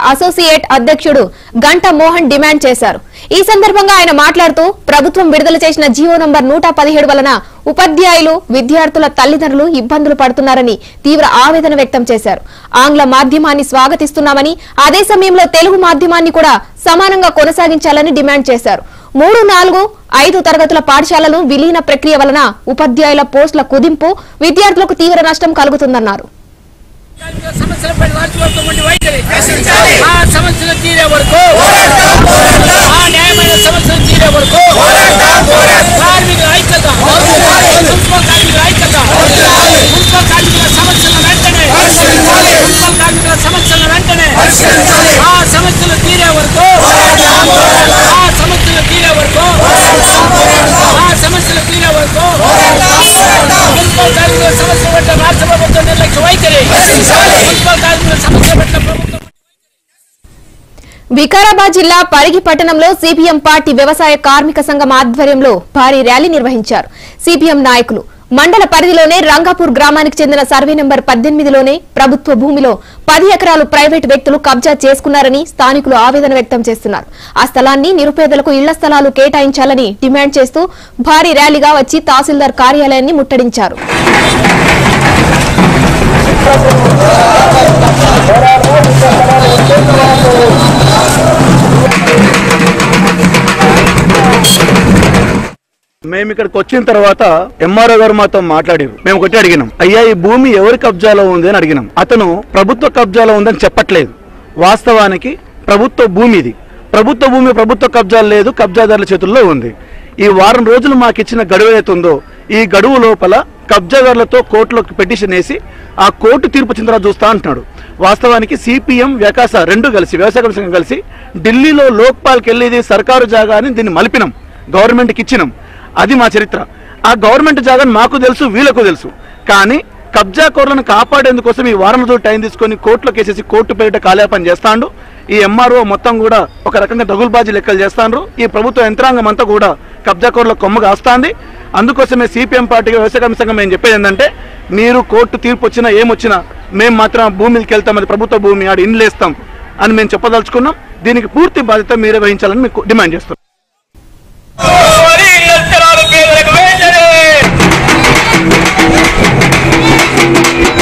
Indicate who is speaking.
Speaker 1: associate అధ్యక్షుడు గంట Mohan demand చేశారు ఈ సందర్భంగా ఆయన మాట్లాడుతూ ప్రభుత్వం విడుదల చేసిన జీవో నంబర్ నూట పదిహేడు వలన ఉపాధ్యాయులు విద్యార్థుల తల్లిదండ్రులు ఇబ్బందులు పడుతున్నారని తీవ్ర ఆవేదన వ్యక్తం చేశారు ఆంగ్ల మాధ్యమాన్ని స్వాగతిస్తున్నామని అదే సమయంలో తెలుగు మాధ్యమాన్ని కూడా సమానంగా కొనసాగించాలని డిమాండ్ చేశారు మూడు నాలుగు ఐదు తరగతుల పాఠశాలలు విలీన ప్రక్రియ వలన ఉపాధ్యాయుల పోస్టుల కుదింపు విద్యార్థులకు తీవ్ర నష్టం కలుగుతుందన్నారు
Speaker 2: సమస్యలపై రాజ్యవర్గం వైఖరి ఆ సమస్యలు తీరే వరకు ఆ న్యాయమైన సమస్యలు తీరే వరకు కార్మికుల ఐక్యత మున్సిపల్ కార్మికుల ఐక్యత మున్సిపల్ కార్మికుల సమస్యల వెంటనే మున్సిపల్ కార్మికుల సమస్యల వెంటనే ఆ సమస్యలు తీరే వరకు ఆ సమస్యలు తీరే వరకు ఆ సమస్యలు తీరే వరకు మున్సిపల్ కార్మికుల సమస్య పట్ల రాష్ట్ర ప్రభుత్వం నిర్లక్ష్య వైఖరి మున్సిపల్ కార్మికుల సమస్య పట్ల ప్రభుత్వం
Speaker 1: వికారాబాద్ జిల్లా పరిగి పట్టణంలో సిపిఎం పార్టీ వ్యవసాయ కార్మిక సంఘం ఆధ్వర్యంలో భారీ ర్యాలీ నిర్వహించారు సిపిఎం నాయకులు మండల పరిధిలోనే రంగాపూర్ గ్రామానికి చెందిన సర్వే నెంబర్ పద్దెనిమిదిలోనే ప్రభుత్వ భూమిలో పది ఎకరాలు ప్రైవేటు వ్యక్తులు కబ్జా చేసుకున్నారని స్థానికులు ఆవేదన వ్యక్తం చేస్తున్నారు ఆ స్థలాన్ని నిరుపేదలకు ఇళ్ల స్థలాలు కేటాయించాలని డిమాండ్ చేస్తూ భారీ ర్యాలీగా వచ్చి తహసీల్దార్ కార్యాలయాన్ని ముట్టడించారు
Speaker 3: మేము ఇక్కడికి వచ్చిన తర్వాత ఎంఆర్ఓ గారు మాతో మాట్లాడారు మేము ఒకటి అడిగినాం అయ్యా ఈ భూమి ఎవరి కబ్జాలో ఉంది అని అడిగినాం అతను ప్రభుత్వ కబ్జాలో ఉందని చెప్పట్లేదు వాస్తవానికి ప్రభుత్వ భూమి ఇది ప్రభుత్వ భూమి ప్రభుత్వ కబ్జాలు లేదు కబ్జాదారుల చేతుల్లో ఉంది ఈ వారం రోజులు మాకు ఇచ్చిన గడువు ఏదైతే ఉందో ఈ గడువు లోపల కబ్జాదారులతో కోర్టులోకి పిటిషన్ వేసి ఆ కోర్టు తీర్పు వచ్చిన తర్వాత చూస్తా అంటున్నాడు వాస్తవానికి సిపిఎం వ్యకాస రెండు కలిసి వ్యవసాయ కమిషన్ కలిసి ఢిల్లీలో లోక్పాల్కి వెళ్ళేది సర్కారు జాగా అని దీన్ని మలిపినాం గవర్నమెంట్కి ఇచ్చినాం అది మా చరిత్ర ఆ గవర్నమెంట్ జాగాని మాకు తెలుసు వీళ్ళకు తెలుసు కానీ కబ్జా కోర్లను కాపాడేందుకోసం ఈ వారం రోజులు టైం తీసుకొని కోర్టులో కేసేసి కోర్టు పేరిట కాలేపని చేస్తాండు ఈ ఎంఆర్ఓ మొత్తం కూడా ఒక రకంగా దగులుబాజీ లెక్కలు చేస్తాండ్రు ఈ ప్రభుత్వ యంత్రాంగం అంతా కూడా కబ్జా కోర్ల కొమ్మ కాస్తాంది అందుకోసమే సిపిఎం పార్టీగా వ్యవసాయ కమిషన్ సంఘం మేము చెప్పేది ఏంటంటే మీరు కోర్టు తీర్పు వచ్చినా ఏమొచ్చినా మేము మాత్రం ఆ భూమికి వెళ్తాం అది ప్రభుత్వ భూమి ఆడ ఇండ్లేస్తాం అని మేము చెప్పదలుచుకున్నాం దీనికి పూర్తి బాధ్యత మీరే వహించాలని మీకు డిమాండ్ చేస్తున్నాం
Speaker 2: మరి అక్షరాలు పేదలకు వెంటనే